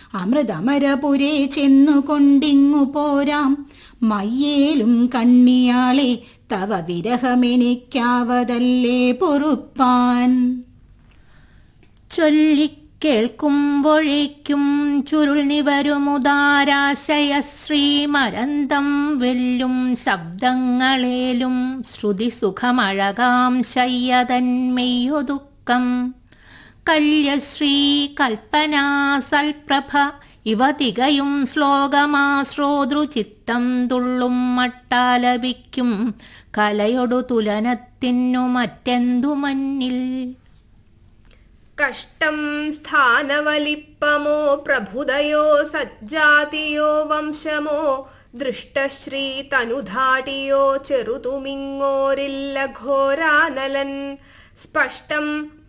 അമൃതമരപുരേ ചെന്നുകൊണ്ടിങ്ങു പോരാം മയ്യേലും കണ്ണിയാളെ തവ വിരഹമെനിക്കാവതല്ലേ പൊറുപ്പാൻ ചൊല്ലിക്കേൾക്കുമ്പോഴേക്കും ചുരുൾ നിവരുമുദാരാശയ ശ്രീമരന്തം വെല്ലും ശബ്ദങ്ങളേലും ശ്രുതി സുഖമഴകാം ശയ്യതന്മെയ്യൊതുക്കം കല്യശ്രീ കൽപ്പനാ സൽപ്രഭ ഇവ തികയും ശ്ലോകമാശ്രോതൃചിത്തം തുള്ളും മട്ടാലപിക്കും കലയൊടു തുലനത്തിനു മറ്റെന്തു മന്നിൽ കഷ്ടം സ്ഥാനവലിപ്പമോ പ്രഭുതയോ സജ്ജാതിയോ വംശമോ ദൃഷ്ടശ്രീ തനുധാടിയോ ചെറുതുമിങ്ങോരില്ല ഘോരാനലൻ സ്പഷ്ടം